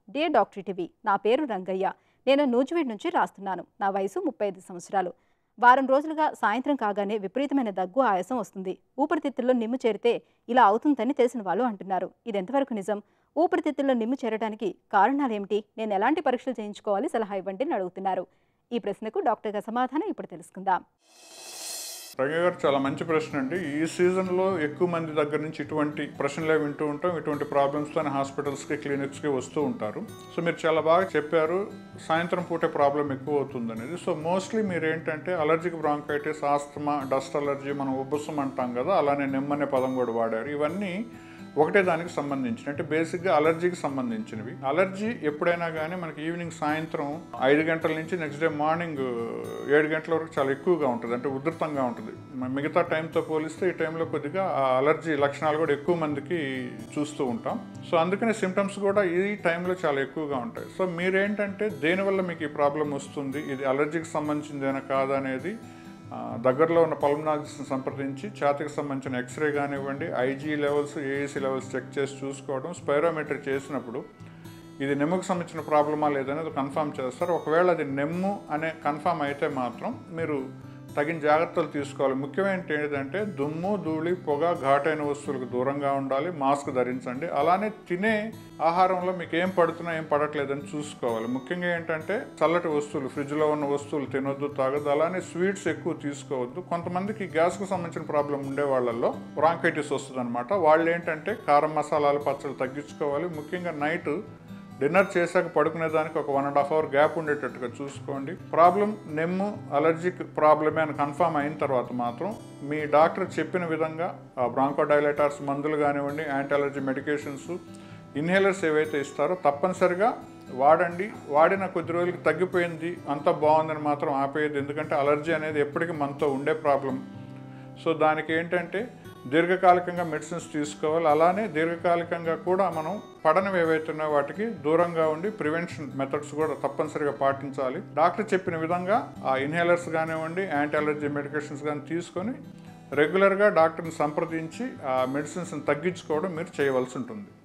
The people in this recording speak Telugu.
డియర్ డాక్టర్ టీవీ నా పేరు రంగయ్య నేను నూజివీడ్ నుంచి రాస్తున్నాను నా వయసు ముప్పై ఐదు సంవత్సరాలు వారం రోజులుగా సాయంత్రం కాగానే విపరీతమైన దగ్గు ఆయాసం వస్తుంది ఊపిరితిత్తుల్లో నిమ్ము చేరితే ఇలా అవుతుందని తెలిసిన వాళ్ళు అంటున్నారు ఇది ఎంతవరకు నిజం ఊపిరితిత్తుల్లో నిమ్ము చేరడానికి కారణాలేమిటి నేను ఎలాంటి పరీక్షలు చేయించుకోవాలి సలహా ఇవ్వండి అని అడుగుతున్నారు ఈ ప్రశ్నకు డాక్టర్ గారి సమాధానం ఇప్పుడు తెలుసుకుందాం రంగ గారు చాలా మంచి ప్రశ్న అండి ఈ సీజన్లో ఎక్కువ మంది దగ్గర నుంచి ఇటువంటి ప్రశ్నలే వింటూ ఉంటాం ఇటువంటి ప్రాబ్లమ్స్తో హాస్పిటల్స్కి క్లినిక్స్కి వస్తూ ఉంటారు సో మీరు చాలా బాగా చెప్పారు సాయంత్రం పూటే ప్రాబ్లం ఎక్కువ అవుతుంది అనేది సో మోస్ట్లీ మీరు ఏంటంటే allergic bronchitis asthma dust allergy మనం ఉబ్బసం అంటాం కదా అలానే నెమ్మనే పదం కూడా వాడారు ఇవన్నీ ఒకటే దానికి సంబంధించిన అంటే బేసిక్గా అలర్జీకి సంబంధించినవి అలర్జీ ఎప్పుడైనా కానీ మనకి ఈవినింగ్ సాయంత్రం ఐదు గంటల నుంచి నెక్స్ట్ డే మార్నింగ్ ఏడు గంటల వరకు చాలా ఎక్కువగా ఉంటుంది అంటే ఉధృతంగా ఉంటుంది మ- మిగతా టైంతో పోలిస్తే ఈ టైంలో కొద్దిగా ఆ అలర్జీ లక్షణాలు కూడా ఎక్కువ మందికి చూస్తూ ఉంటాం సో అందుకనే సిమ్టమ్స్ కూడా ఈ టైంలో చాలా ఎక్కువగా ఉంటాయి సో మీరేంటంటే దేనివల్ల మీకు ఈ ప్రాబ్లం వస్తుంది ఇది అలర్జీకి సంబంధించిందేనా కాదా అనేది ఆ, దగ్గరలో ఉన్న పల్మనాలజిస్ట్ని సంప్రదించి ఛాతీకి సంబంధించిన ఎక్స్రే కానివ్వండి IG levels AEC levels check చేసి చూసుకోవడం స్పైరోమెట్రీ చేసినప్పుడు ఇది నెమ్ముకు సంబంధించిన ప్రాబ్లమా లేదనేది కన్ఫర్మ్ చేస్తారు ఒకవేళ అది నెమ్ము అనే కన్ఫర్మ్ అయితే మాత్రం మీరు తగిన జాగ్రత్తలు తీసుకోవాలి ముఖ్యమైనది ఏంటంటే దుమ్ము ధూళి పొగ ఘాటైన వస్తువులకు దూరంగా ఉండాలి మాస్క్ ధరించండి అలానే తినే ఆహారంలో మీకు ఏం పడుతున్నా ఏం పడట్లేదని చూసుకోవాలి ముఖ్యంగా ఏంటంటే చల్లటి వస్తువులు ఫ్రిడ్జ్లో ఉన్న వస్తువులు తినొద్దు తాగొద్దు అలానే స్వీట్స్ ఎక్కువ తీసుకోవద్దు కొంతమందికి గ్యాస్కు సంబంధించిన ప్రాబ్లం ఉండే వాళ్ళల్లో బ్రాంకైటిస్ వస్తుంది అనమాట వాళ్ళు ఏంటంటే కారం మసాలాలు పచ్చళ్ళు తగ్గించుకోవాలి ముఖ్యంగా నైట్ డిన్నర్ చేశాక పడుకునే దానికి ఒక one and half hour gap ఉండేటట్టుగా చూసుకోండి ప్రాబ్లం నెమ్ము అలర్జిక్ ప్రాబ్లమే అని కన్ఫర్మ్ అయిన తర్వాత మాత్రం మీ డాక్టర్ చెప్పిన విధంగా బ్రాంకోడైలైటర్స్ మందులు కానివ్వండి యాంటీ అలర్జీ మెడికేషన్స్ ఇన్హేలర్స్ ఏవైతే ఇస్తారో తప్పనిసరిగా వాడండి వాడిన కొద్ది రోజులకి తగ్గిపోయింది అంతా బాగుందని మాత్రం ఆపేయద్దు ఎందుకంటే అలర్జీ అనేది ఎప్పటికీ మనతో ఉండే ప్రాబ్లం సో దానికి ఏంటంటే దీర్ఘకాలికంగా మెడిసిన్స్ తీసుకోవాలి అలానే దీర్ఘకాలికంగా కూడా మనం పడనవి ఏవైతే ఉన్నాయో వాటికి దూరంగా ఉండి ప్రివెన్షన్ మెథడ్స్ కూడా తప్పనిసరిగా పాటించాలి డాక్టర్ చెప్పిన విధంగా ఆ ఇన్హేలర్స్ కానివ్వండి యాంటీ అలర్జీ మెడికేషన్స్ కానీ తీసుకొని రెగ్యులర్గా డాక్టర్ని సంప్రదించి ఆ మెడిసిన్స్ని తగ్గించుకోవడం మీరు చేయవలసి ఉంటుంది